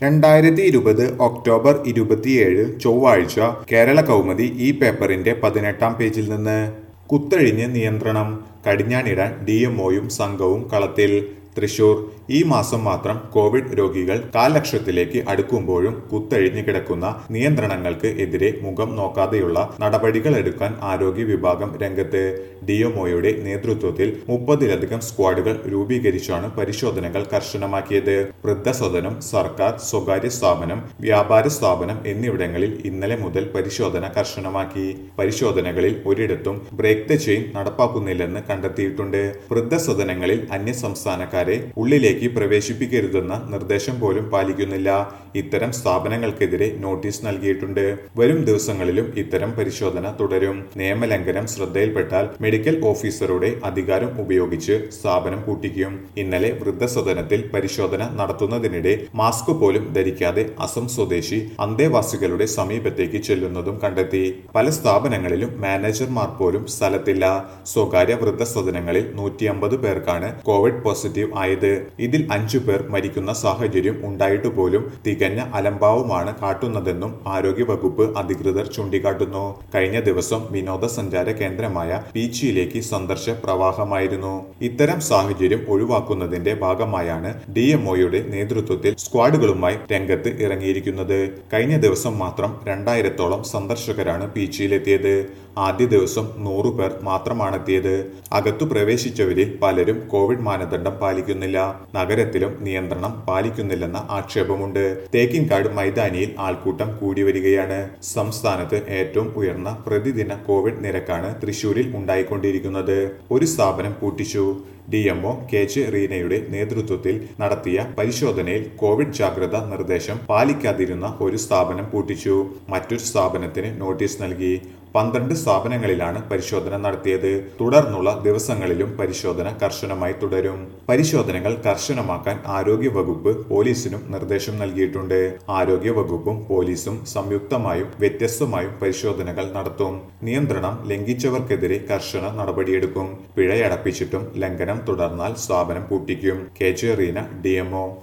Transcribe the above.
രണ്ടായിരത്തി ഇരുപത് ഒക്ടോബർ ഇരുപത്തിയേഴ് ചൊവ്വാഴ്ച കേരള കൗമുദി ഈ പേപ്പറിന്റെ പതിനെട്ടാം പേജിൽ നിന്ന് കുത്തഴിഞ്ഞ് നിയന്ത്രണം കടിഞ്ഞാണിടാൻ ഡി എംഒയും സംഘവും കളത്തിൽ തൃശൂർ ഈ മാസം മാത്രം കോവിഡ് രോഗികൾ കാൽ ലക്ഷത്തിലേക്ക് അടുക്കുമ്പോഴും കുത്തഴിഞ്ഞു കിടക്കുന്ന നിയന്ത്രണങ്ങൾക്ക് എതിരെ മുഖം നോക്കാതെയുള്ള നടപടികൾ എടുക്കാൻ ആരോഗ്യ വിഭാഗം രംഗത്ത് ഡിഎംഒയുടെ നേതൃത്വത്തിൽ മുപ്പതിലധികം സ്ക്വാഡുകൾ രൂപീകരിച്ചാണ് പരിശോധനകൾ കർശനമാക്കിയത് വൃദ്ധസദനം സർക്കാർ സ്വകാര്യ സ്ഥാപനം വ്യാപാര സ്ഥാപനം എന്നിവിടങ്ങളിൽ ഇന്നലെ മുതൽ പരിശോധന കർശനമാക്കി പരിശോധനകളിൽ ഒരിടത്തും ബ്രേക്ക് ദ ചെയിൻ നടപ്പാക്കുന്നില്ലെന്ന് കണ്ടെത്തിയിട്ടുണ്ട് വൃദ്ധസദനങ്ങളിൽ അന്യസംസ്ഥാനക്കാരെ ഉള്ളിലേക്ക് പ്രവേശിപ്പിക്കരുതെന്ന നിർദ്ദേശം പോലും പാലിക്കുന്നില്ല ഇത്തരം സ്ഥാപനങ്ങൾക്കെതിരെ നോട്ടീസ് നൽകിയിട്ടുണ്ട് വരും ദിവസങ്ങളിലും ഇത്തരം പരിശോധന തുടരും നിയമലംഘനം ശ്രദ്ധയിൽപ്പെട്ടാൽ മെഡിക്കൽ ഓഫീസറുടെ അധികാരം ഉപയോഗിച്ച് സ്ഥാപനം പൂട്ടിക്കും ഇന്നലെ വൃദ്ധസദനത്തിൽ പരിശോധന നടത്തുന്നതിനിടെ മാസ്ക് പോലും ധരിക്കാതെ അസം സ്വദേശി അന്തേവാസികളുടെ സമീപത്തേക്ക് ചെല്ലുന്നതും കണ്ടെത്തി പല സ്ഥാപനങ്ങളിലും മാനേജർമാർ പോലും സ്ഥലത്തില്ല സ്വകാര്യ വൃദ്ധസദനങ്ങളിൽ നൂറ്റി അമ്പത് പേർക്കാണ് കോവിഡ് പോസിറ്റീവ് ആയത് ഇതിൽ അഞ്ചു പേർ മരിക്കുന്ന സാഹചര്യം ഉണ്ടായിട്ട് പോലും തികഞ്ഞ അലംഭാവമാണ് കാട്ടുന്നതെന്നും ആരോഗ്യവകുപ്പ് അധികൃതർ ചൂണ്ടിക്കാട്ടുന്നു കഴിഞ്ഞ ദിവസം വിനോദസഞ്ചാര കേന്ദ്രമായ പീച്ചിയിലേക്ക് സന്ദർശ പ്രവാഹമായിരുന്നു ഇത്തരം സാഹചര്യം ഒഴിവാക്കുന്നതിന്റെ ഭാഗമായാണ് ഡി എംഒയുടെ നേതൃത്വത്തിൽ സ്ക്വാഡുകളുമായി രംഗത്ത് ഇറങ്ങിയിരിക്കുന്നത് കഴിഞ്ഞ ദിവസം മാത്രം രണ്ടായിരത്തോളം സന്ദർശകരാണ് പീച്ചിയിലെത്തിയത് ആദ്യ ദിവസം നൂറു പേർ മാത്രമാണ് എത്തിയത് അകത്തു പ്രവേശിച്ചവരിൽ പലരും കോവിഡ് മാനദണ്ഡം പാലിക്കുന്നില്ല നഗരത്തിലും നിയന്ത്രണം പാലിക്കുന്നില്ലെന്ന ആക്ഷേപമുണ്ട് തേക്കിൻകാട് മൈതാനിയിൽ ആൾക്കൂട്ടം കൂടി വരികയാണ് സംസ്ഥാനത്ത് ഏറ്റവും ഉയർന്ന പ്രതിദിന കോവിഡ് നിരക്കാണ് തൃശൂരിൽ ഉണ്ടായിക്കൊണ്ടിരിക്കുന്നത് ഒരു സ്ഥാപനം പൂട്ടിച്ചു ഡി എംഒ കെ ജെ റീനയുടെ നേതൃത്വത്തിൽ നടത്തിയ പരിശോധനയിൽ കോവിഡ് ജാഗ്രതാ നിർദ്ദേശം പാലിക്കാതിരുന്ന ഒരു സ്ഥാപനം പൂട്ടിച്ചു മറ്റൊരു സ്ഥാപനത്തിന് നോട്ടീസ് നൽകി പന്ത്രണ്ട് സ്ഥാപനങ്ങളിലാണ് പരിശോധന നടത്തിയത് തുടർന്നുള്ള ദിവസങ്ങളിലും പരിശോധന കർശനമായി തുടരും പരിശോധനകൾ കർശനമാക്കാൻ ആരോഗ്യ വകുപ്പ് പോലീസിനും നിർദ്ദേശം നൽകിയിട്ടുണ്ട് ആരോഗ്യ വകുപ്പും പോലീസും സംയുക്തമായും വ്യത്യസ്തമായും പരിശോധനകൾ നടത്തും നിയന്ത്രണം ലംഘിച്ചവർക്കെതിരെ കർശന നടപടിയെടുക്കും പിഴയടപ്പിച്ചിട്ടും ലംഘനം തുടർന്നാൽ സ്ഥാപനം പൂട്ടിക്കും കെ ജെ റീന ഡി